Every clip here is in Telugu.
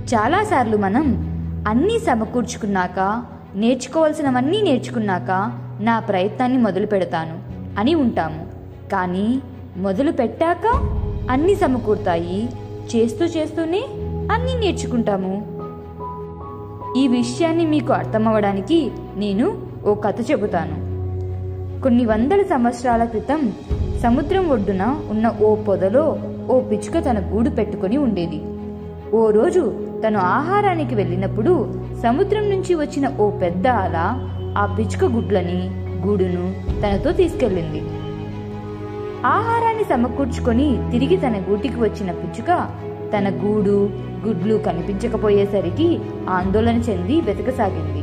చాలాసార్లు మనం అన్నీ సమకూర్చుకున్నాక నేర్చుకోవాల్సినవన్నీ నేర్చుకున్నాక నా ప్రయత్నాన్ని మొదలు పెడతాను అని ఉంటాము కానీ మొదలు పెట్టాక అన్నీ సమకూరుతాయి చేస్తూ చేస్తూనే అన్నీ నేర్చుకుంటాము ఈ విషయాన్ని మీకు అర్థమవడానికి నేను ఓ కథ చెబుతాను కొన్ని వందల సంవత్సరాల క్రితం సముద్రం ఒడ్డున ఉన్న ఓ పొదలో ఓ పిచ్చుక తన గూడు పెట్టుకొని ఉండేది ఓ రోజు తను ఆహారానికి వెళ్ళినప్పుడు సముద్రం నుంచి వచ్చిన ఓ పెద్ద అల ఆ పిచ్చుక గుడ్లని గూడును తనతో తీసుకెళ్ళింది ఆహారాన్ని సమకూర్చుకొని తిరిగి తన గూటికి వచ్చిన పిచ్చుక తన గూడు గుడ్లు కనిపించకపోయేసరికి ఆందోళన చెంది వెతకసాగింది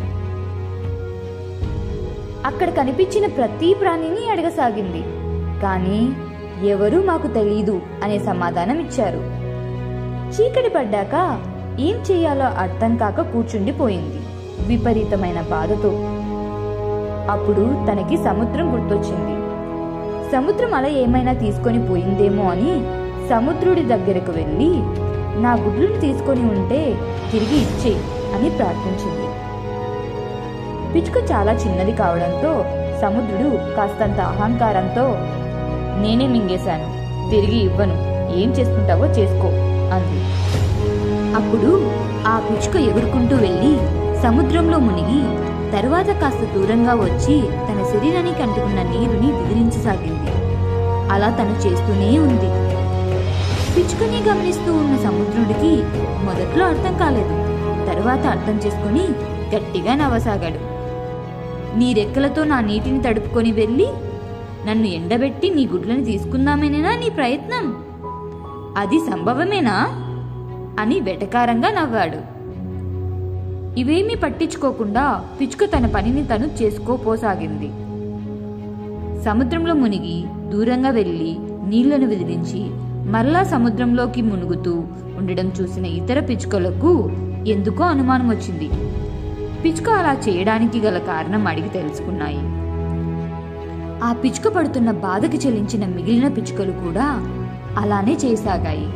అక్కడ కనిపించిన ప్రతి ప్రాణిని అడగసాగింది కానీ ఎవరూ మాకు తెలీదు అనే సమాధానం ఇచ్చారు చీకటి పడ్డాక ఏం చేయాలో అర్థం కాక కూర్చుండిపోయింది విపరీతమైన బాధతో అప్పుడు తనకి సముద్రం గుర్తొచ్చింది సముద్రం అల ఏమైనా తీసుకొని పోయిందేమో అని సముద్రుడి దగ్గరకు వెళ్ళి నా గుడ్లను తీసుకొని ఉంటే తిరిగి ఇచ్చేయి అని ప్రార్థించింది పిచ్చుక చాలా చిన్నది కావడంతో సముద్రుడు కాస్తంత అహంకారంతో నేనే మింగేశాను తిరిగి ఇవ్వను ఏం చేసుకుంటావో చేసుకో అంది అప్పుడు ఆ పిచ్చుక ఎగురుకుంటూ వెళ్ళి సముద్రంలో మునిగి తరువాత కాస్త దూరంగా వచ్చి తన శరీరానికి అంటుకున్న నీరుని విదిలించసాగింది అలా తను చేస్తూనే ఉంది పిచ్చుకని గమనిస్తూ ఉన్న సముద్రుడికి మొదట్లో అర్థం కాలేదు తరువాత అర్థం చేసుకుని గట్టిగా నవ్వసాగాడు నీ రెక్కలతో నా నీటిని తడుపుకొని వెళ్ళి నన్ను ఎండబెట్టి నీ గుడ్లను తీసుకుందామేనేనా నీ ప్రయత్నం అది సంభవమేనా అని వెటకారంగా నవ్వాడు ఇవేమీ పట్టించుకోకుండా పిచ్చుక తన పనిని తను చేసుకోపోసాగింది సముద్రంలో మునిగి దూరంగా వెళ్ళి నీళ్లను విదిలించి మరలా సముద్రంలోకి మునుగుతూ ఉండడం చూసిన ఇతర పిచ్చుకలకు ఎందుకో అనుమానం వచ్చింది పిచ్చుక అలా చేయడానికి గల కారణం అడిగి తెలుసుకున్నాయి ఆ పిచ్చుక పడుతున్న బాధకి చెల్లించిన మిగిలిన పిచ్చుకలు కూడా అలానే చేయసాగాయి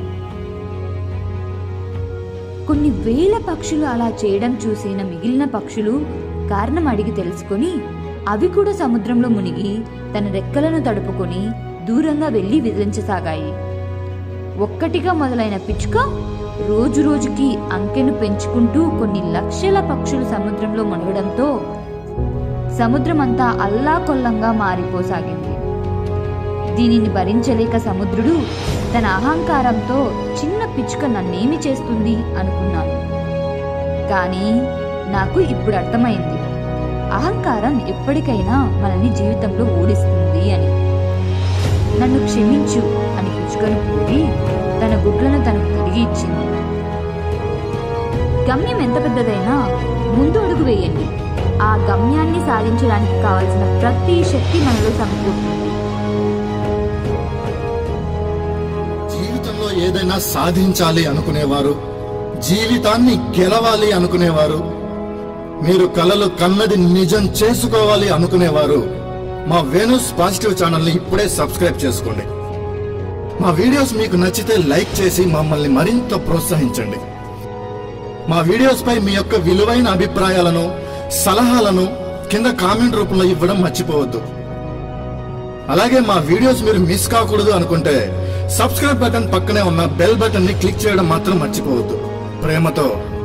కొన్ని వేల పక్షులు అలా చేయడం చూసిన మిగిలిన పక్షులు కారణం అడిగి తెలుసుకొని అవి కూడా సముద్రంలో మునిగి తన రెక్కలను తడుపుకొని దూరంగా వెళ్లి విదిలించసాగాయి ఒక్కటిగా మొదలైన పిచ్చుక రోజు రోజుకి అంకెను పెంచుకుంటూ కొన్ని లక్షల పక్షులు సముద్రంలో మునగడంతో సముద్రమంతా అల్లాకొల్లంగా మారిపోసాగింది దీనిని భరించలేక సముద్రుడు తన అహంకారంతో చిన్న పిచ్చుక నన్నేమి చేస్తుంది అనుకున్నాను కానీ నాకు ఇప్పుడు అర్థమైంది అహంకారం ఎప్పటికైనా మనల్ని జీవితంలో ఓడిస్తుంది అని నన్ను క్షమించు అని పిచ్చుకను కోరి తన గుడ్లను తనకు తిరిగి ఇచ్చింది గమ్యం ఎంత పెద్దదైనా ముందు అడుగు వేయండి ఆ గమ్యాన్ని సాధించడానికి కావలసిన ప్రతి శక్తి మనలో సమకూరుతుంది జీవితంలో ఏదైనా సాధించాలి అనుకునేవారు జీవితాన్ని గెలవాలి అనుకునేవారు మీరు కలలు కన్నది నిజం చేసుకోవాలి అనుకునేవారు మా వేణుస్ పాజిటివ్ ఛానల్ ని ఇప్పుడే సబ్స్క్రైబ్ చేసుకోండి మా వీడియోస్ మీకు నచ్చితే లైక్ చేసి మమ్మల్ని మరింత ప్రోత్సహించండి మా వీడియోస్ పై మీ యొక్క విలువైన అభిప్రాయాలను సలహాలను కింద కామెంట్ రూపంలో ఇవ్వడం మర్చిపోవద్దు అలాగే మా వీడియోస్ మీరు మిస్ కాకూడదు అనుకుంటే సబ్స్క్రైబ్ బటన్ పక్కనే ఉన్న బెల్ బటన్ ని క్లిక్ చేయడం మాత్రం మర్చిపోవద్దు ప్రేమతో